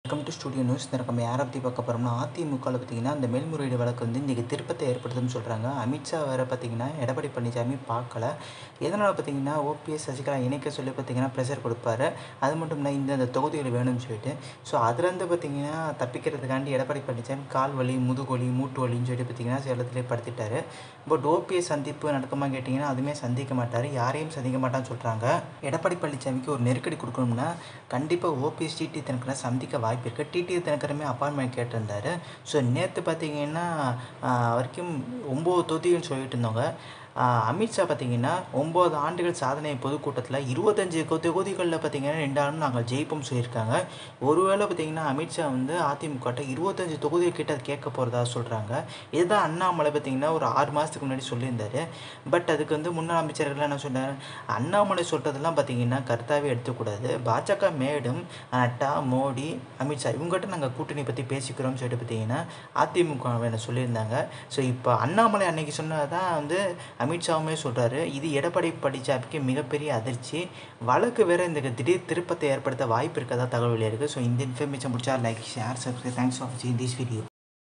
welcome to studio news இந்த நம்ம யாரை பற்றி பார்க்க போகிறோம்னா அதிமுகவில் பார்த்தீங்கன்னா அந்த மேல்முறையீடு வழக்கு வந்து இன்றைக்கி திருப்பத்தை ஏற்படுத்துன்னு சொல்கிறாங்க அமித்ஷா வேறு பார்த்தீங்கன்னா எடப்பாடி பழனிசாமி பார்க்கல எதனால் பார்த்தீங்கன்னா ஓபிஎஸ் சசிகலா இணைக்க சொல்லி பார்த்தீங்கன்னா ப்ரெஷர் கொடுப்பாரு அது மட்டும் இல்லை இந்த இந்த தொகுதிகள் வேணும்னு சொல்லிட்டு ஸோ அதுலேருந்து பார்த்தீங்கன்னா தப்பிக்கிறதுக்காண்டி எடப்பாடி பழனிசாமி கால் வலி முதுகு வலி மூட்டு வலின்னு சொல்லிட்டு பார்த்தீங்கன்னா சேலத்திலே படுத்திட்டாரு பட் ஓபிஎஸ் சந்திப்பு நடக்குமா கேட்டிங்கன்னா அதுவுமே சந்திக்க மாட்டார் யாரையும் சந்திக்க மாட்டான்னு சொல்கிறாங்க எடப்பாடி பழனிசாமிக்கு ஒரு நெருக்கடி கொடுக்கணும்னா கண்டிப்பாக ஓபிஎஸ் டிடி தினக்கரை சந்திக்க வாய்ப்பு இருக்குது டிடி தினக்கரமே அப்பாயின்மெண்ட் கேட்டிருந்தாரு ஸோ நேற்று பார்த்தீங்கன்னா ஆஹ், வரைக்கும் ஒம்பது தொகுதின்னு சொல்லிட்டு இருந்தவங்க ஆஹ், அமித்ஷா பார்த்தீங்கன்னா ஒம்பது ஆண்டுகள் சாதனை பொதுக்கூட்டத்தில் இருபத்தஞ்சு தொகுதிகளில் பார்த்தீங்கன்னா ரெண்டு ஆண்டும் நாங்கள் ஜெயிப்போம் சொல்லியிருக்காங்க ஒருவேளை பார்த்தீங்கன்னா அமித்ஷா வந்து அதிமுகட்ட இருபத்தஞ்சு தொகுதி கிட்ட கேட்க போகிறதா சொல்கிறாங்க இதுதான் அண்ணாமலை பார்த்தீங்கன்னா ஒரு ஆறு மாதத்துக்கு முன்னாடி சொல்லியிருந்தாரு பட் அதுக்கு வந்து முன்னாள் அமைச்சர்கள் என்ன சொன்னார் அண்ணாமலை சொல்கிறதெல்லாம் பார்த்தீங்கன்னா கருத்தாவே எடுத்துக்கூடாது பாஜக மேடும் நட்டா மோடி அமித்ஷா இவங்ககிட்ட நாங்கள் கூட்டணி பற்றி பேசிக்கிறோம்னு சொல்லிட்டு பார்த்தீங்கன்னா அதிமுக என்ன சொல்லியிருந்தாங்க ஸோ இப்போ அண்ணாமலை அன்னைக்கு சொன்னது தான் வந்து அமித்ஷாவுமே சொல்கிறாரு இது எடப்பாடி பழனிசாமிக்கு மிகப்பெரிய அதிர்ச்சி வழக்கு வேறு இந்த திடீர் திருப்பத்தை ஏற்படுத்த வாய்ப்பு இருக்கதா தகவல் இருக்குது ஸோ இந்த இன்ஃபர்மேஷன் முடிச்சா like share subscribe thanks for வாட்சிங் திஸ் வீடியோ